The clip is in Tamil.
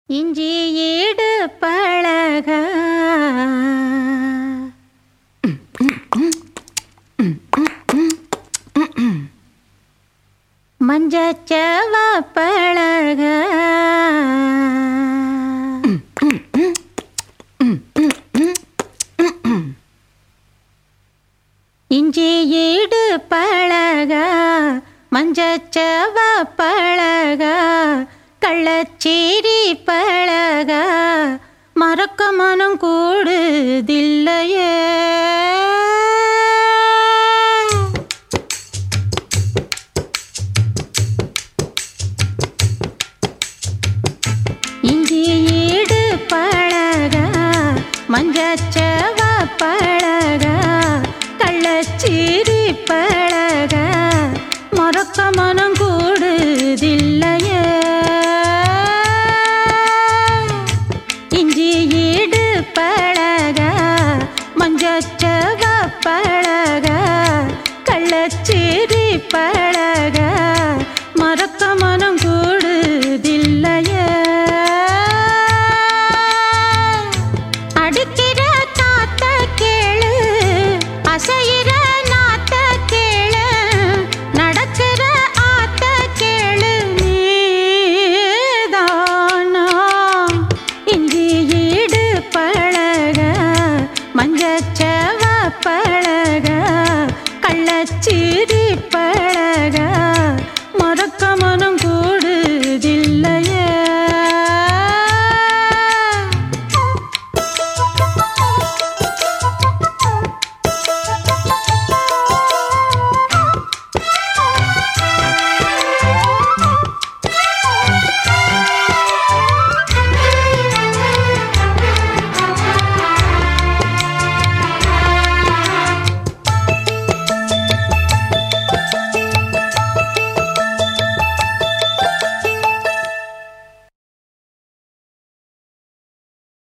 இஞ்சி ஈடு பழக மஞ்சச்சவ பழக இஞ்சி ஈடு பழக மஞ்சச்சவ பழக கள்ளச்சீரி பழக மறக்க மனம் கூடுதில்லையே இஞ்சி ஈடு பழக மஞ்சச்சவ பழக கள்ளச்சீரி பழக மறக்க மனம் கூடுதில்லையே